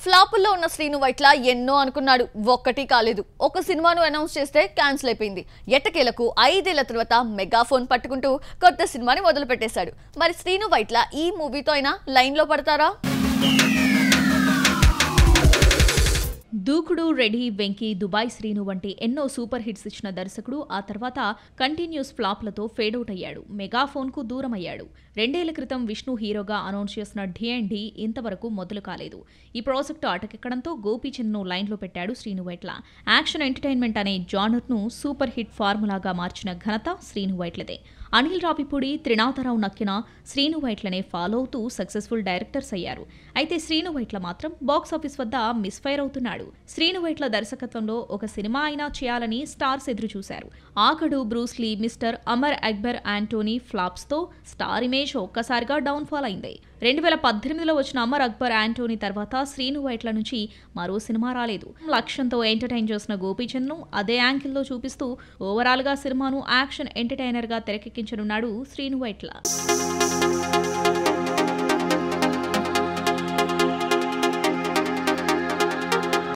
ఫ్లాపుల్లో ఉన్న శ్రీను వైట్ల ఎన్నో అనుకున్నాడు ఒక్కటి కాలేదు ఒక సినిమాను అనౌన్స్ చేస్తే క్యాన్సిల్ అయిపోయింది ఎట్టకేలకు ఐదేళ్ల తర్వాత మెగాఫోన్ పట్టుకుంటూ కొత్త సినిమాని మొదలు పెట్టేశాడు మరి శ్రీను వైట్ల ఈ మూవీతో అయినా లైన్లో పడతారా దూకుడు రెడీ వెంకీ దుబాయ్ శ్రీను వంటి ఎన్నో సూపర్ హిట్స్ ఇచ్చిన దర్శకుడు ఆ తర్వాత కంటిన్యూస్ ఫ్లాప్లతో ఫేడౌట్ అయ్యాడు మెగాఫోన్కు దూరం అయ్యాడు రెండేళ్ల క్రితం విష్ణు హీరోగా అనౌన్స్ చేసిన డి అండ్ డి ఇంతవరకు మొదలు కాలేదు ఈ ప్రాజెక్టు అటకెక్కడంతో గోపీచంద్ను లైన్లో పెట్టాడు శ్రీను వైట్ల యాక్షన్ ఎంటర్టైన్మెంట్ అనే జానర్ను సూపర్ హిట్ ఫార్ములాగా మార్చిన ఘనత శ్రీను వైట్లదే అనిల్ రావిపూడి త్రినాథరావు నక్కిన శ్రీను వైట్లనే ఫాలో అవుతూ సక్సెస్ఫుల్ డైరెక్టర్స్ అయ్యారు అయితే శ్రీను వైట్ల మాత్రం బాక్స్ ఆఫీస్ వద్ద మిస్ఫైర్ అవుతున్నాడు శ్రీను వైట్ల దర్శకత్వంలో ఒక సినిమా అయినా చేయాలని స్టార్స్ ఎదురు చూశారు Aagadu Bruce Lee mister Amar Akbar Antony flops తో స్టార్ ఇమేజ్ ఒక్కసారిగా డౌన్ ఫాల్ అయింది రెండు వేల పద్దెనిమిదిలో వచ్చిన అమర్ అక్బర్ యాంటోనీ తర్వాత శ్రీను వైట్ల నుంచి మరో సినిమా రాలేదు లక్ష్యంతో ఎంటర్టైన్ చేసిన గోపీచంద్ను అదే యాంగిల్లో చూపిస్తూ ఓవరాల్ గా సినిమాను యాక్షన్ ఎంటర్టైనర్ గా తెరకెక్కించనున్నాడు శ్రీను వైట్ల